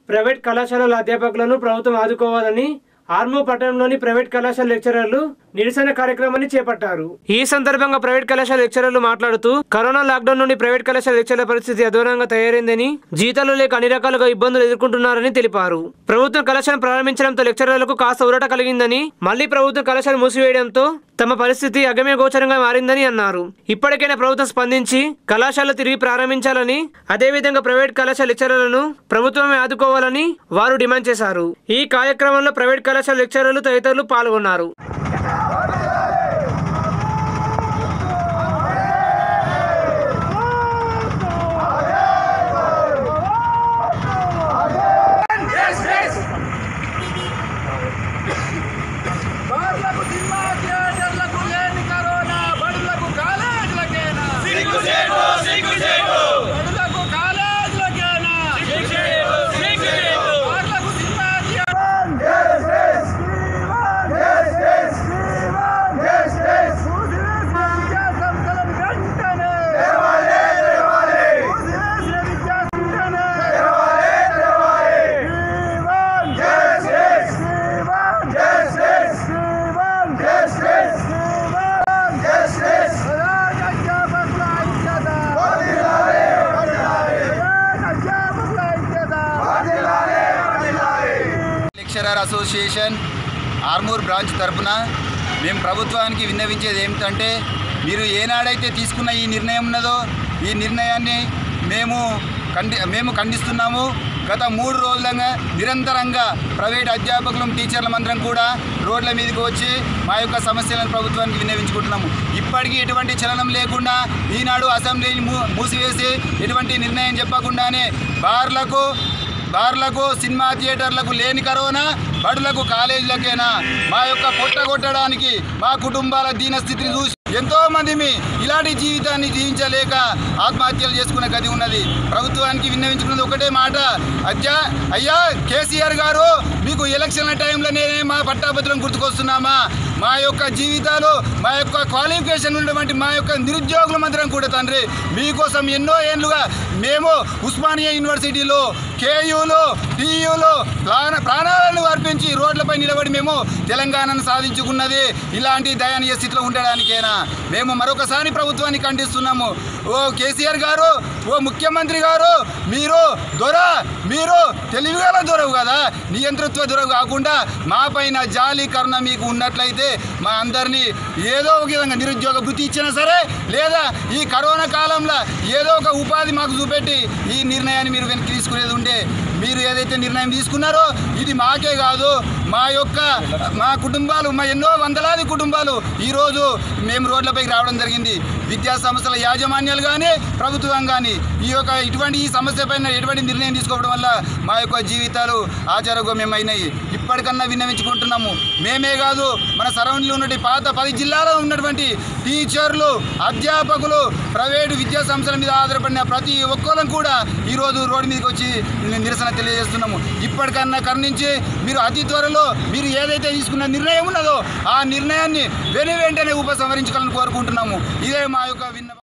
private కళాశాలల అధ్యాపకులను ప్రభుత్వం ఆదుకోవాలని ఆర్మూ పట్టణంలోని ప్రైవేట్ కళాశాల లెక్చరర్లు నిరసన కార్యక్రమాన్ని చేపట్టారు ఈ సందర్భంగా ప్రైవేట్ కళాశాల లెక్చరర్లు మాట్లాడుతూ కరోనా లాక్డౌన్ నుండి ప్రైవేట్ కళాశాల లెక్చరర్ల పరిస్థితి అధ్వానంగా తయారైందని జీతాలు లేక అన్ని రకాలుగా ఇబ్బందులు ఎదుర్కొంటున్నారని తెలిపారు ప్రభుత్వం కళాశాల ప్రారంభించడంతో లెక్చరర్లకు కాస్త ఊరట కలిగిందని మళ్లీ ప్రభుత్వం కళాశాల మూసివేయడంతో తమ పరిస్థితి అగమ్య గోచరంగా మారిందని అన్నారు ఇప్పటికైనా ప్రభుత్వం స్పందించి కళాశాల తిరిగి ప్రారంభించాలని అదేవిధంగా ప్రైవేట్ కళాశాల లెక్చరర్లను ప్రభుత్వమే ఆదుకోవాలని వారు డిమాండ్ చేశారు ఈ కార్యక్రమంలో ప్రైవేట్ కళాశాల లెక్చరర్లు తదితరులు పాల్గొన్నారు బార్లకు సినిమా థియేటర్లకు లేని కరోనా బడులకు కాలేజీలకేనా బడులకు కాలేజీలకేనా బార్లకు cinema lecturer association Armoor branch తరపున మేము ప్రభుత్వానికి విన్నవించేది ఏమిటంటే మీరు ఏనాడైతే తీసుకున్న ఈ నిర్ణయం ఉన్నదో ఈ నిర్ణయాన్ని మేము ఖండి మేము ఖండిస్తున్నాము గత మూడు రోజులుగా నిరంతరంగా ప్రైవేట్ అధ్యాపకులం టీచర్ల మందరం కూడా రోడ్ల మీదకి వచ్చి మా యొక్క సమస్యలను ప్రభుత్వానికి విన్నవించుకుంటున్నాము ఇప్పటికీ ఎటువంటి చలనం లేకుండా ఈనాడు అసెంబ్లీని మూ మూసివేసి ఎటువంటి నిర్ణయం చెప్పకుండానే బార్లకు బార్లకు సినిమా థియేటర్లకు లేని కరోనా బడులకు కాలేజీలకేనా మా యొక్క పొట్ట కొట్టడానికి మా కుటుంబాల దీనస్థితిని చూసి ఎంతో మంది మీ ఇలాంటి జీవితాన్ని జీవించలేక ఆత్మహత్యలు చేసుకునే గది ఉన్నది ప్రభుత్వానికి విన్నవించుకున్నది ఒకటే మాట అయ్యా అయ్యా కేసీఆర్ గారు మీకు ఎలక్షన్ల టైంలో నేనే మా పట్టాభద్రం గుర్తుకొస్తున్నామా మా యొక్క జీవితాలు మా యొక్క క్వాలిఫికేషన్ ఉన్నటువంటి మా యొక్క నిరుద్యోగుల మందిరం కూడా తండ్రి మీకోసం ఎన్నో ఏళ్ళుగా మేము ఉస్మానియా యూనివర్సిటీలో కేయూలో టీయూలో ప్రాణ ప్రాణాలను అర్పించి రోడ్లపై నిలబడి మేము తెలంగాణను సాధించుకున్నది ఇలాంటి దయనీయ స్థితిలో ఉండడానికేనా మేము మరొకసారి ప్రభుత్వాన్ని ఖండిస్తున్నాము ఓ కేసీఆర్ గారు ఓ ముఖ్యమంత్రి గారు మీరు దొర మీరు తెలివిగల దొరవు కదా నియంతృత్వ దొరవు కాకుండా మా పైన జాలి కరుణ మీకు ఉన్నట్లయితే మా అందరినీ ఏదో ఒక విధంగా నిరుద్యోగ వృత్తి ఇచ్చినా సరే లేదా ఈ కరోనా కాలంలో ఏదో ఒక ఉపాధి మాకు చూపెట్టి ఈ నిర్ణయాన్ని మీరు వెనక్కి తీసుకునేది ఉండే మీరు ఏదైతే నిర్ణయం తీసుకున్నారో ఇది మాకే కాదు మా యొక్క మా కుటుంబాలు మా ఎన్నో వందలాది కుటుంబాలు ఈరోజు మేము రోడ్లపైకి రావడం జరిగింది విద్యా సంస్థల యాజమాన్యాలు కానీ ప్రభుత్వం కానీ ఈ యొక్క ఇటువంటి ఈ సమస్య పైన ఎటువంటి నిర్ణయం తీసుకోవడం వల్ల మా యొక్క జీవితాలు ఆచారగమ్యమైనాయి ఇప్పటికన్నా విన్నవించుకుంటున్నాము మేమే కాదు మన సరౌండింగ్లో ఉన్నటువంటి పాత పది జిల్లాలో ఉన్నటువంటి టీచర్లు అధ్యాపకులు ప్రైవేటు విద్యా సంస్థల మీద ఆధారపడిన ప్రతి ఒక్కరం కూడా ఈరోజు రోడ్డు మీదకి వచ్చి నిరసన తెలియజేస్తున్నాము ఇప్పటికన్నా కరుణించి మీరు అతి త్వరలో మీరు ఏదైతే తీసుకున్న నిర్ణయం ఉన్నదో ఆ నిర్ణయాన్ని వెను వెంటనే ఉపసంహరించుకోవాలని కోరుకుంటున్నాము ఇదే మా యొక్క విన్న